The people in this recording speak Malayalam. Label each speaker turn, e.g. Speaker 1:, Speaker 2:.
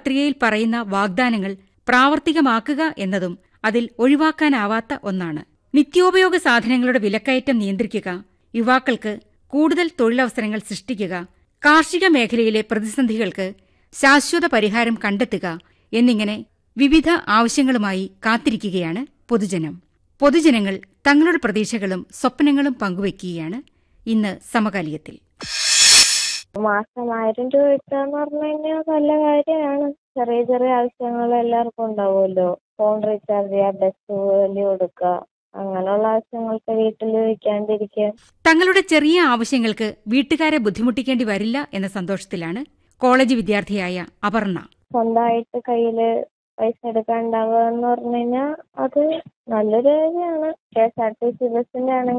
Speaker 1: പത്രികയിൽ പറയുന്ന വാഗ്ദാനങ്ങൾ പ്രാവർത്തികമാക്കുക എന്നതും അതിൽ ഒഴിവാക്കാനാവാത്ത ഒന്നാണ് നിത്യോപയോഗ സാധനങ്ങളുടെ വിലക്കയറ്റം നിയന്ത്രിക്കുക യുവാക്കൾക്ക് കൂടുതൽ തൊഴിലവസരങ്ങൾ സൃഷ്ടിക്കുക കാർഷിക മേഖലയിലെ പ്രതിസന്ധികൾക്ക് ശാശ്വത പരിഹാരം കണ്ടെത്തുക എന്നിങ്ങനെ വിവിധ ആവശ്യങ്ങളുമായി കാത്തിരിക്കുകയാണ് പൊതുജനം പൊതുജനങ്ങൾ തങ്ങളുടെ പ്രതീക്ഷകളും സ്വപ്നങ്ങളും പങ്കുവയ്ക്കുകയാണ് ഇന്ന് സമകാലികത്തിൽ
Speaker 2: മാസം ആയിരം രൂപ കിട്ടുകയെന്ന് പറഞ്ഞു കഴിഞ്ഞാൽ നല്ല കാര്യമാണ് ചെറിയ ചെറിയ ആവശ്യങ്ങൾ എല്ലാവർക്കും ഉണ്ടാവുമല്ലോ ഫോൺ റീചാർജ് ചെയ്യുക ബസ് കൂലി കൊടുക്കുക അങ്ങനെയുള്ള ആവശ്യങ്ങൾക്ക് വീട്ടിൽ വയ്ക്കാണ്ടിരിക്കുക
Speaker 1: തങ്ങളുടെ ചെറിയ ആവശ്യങ്ങൾക്ക് വീട്ടുകാരെ ബുദ്ധിമുട്ടിക്കേണ്ടി വരില്ല എന്ന സന്തോഷത്തിലാണ് കോളേജ് വിദ്യാർത്ഥിയായ അപർണ
Speaker 2: സ്വന്തമായിട്ട് കയ്യിൽ പൈസ എടുക്കാൻ ഉണ്ടാവുക എന്ന് പറഞ്ഞു കഴിഞ്ഞാൽ അത് നല്ലൊരു കാര്യമാണ് K S R T C ബസ്സിന്റെ ആണെങ്കിൽ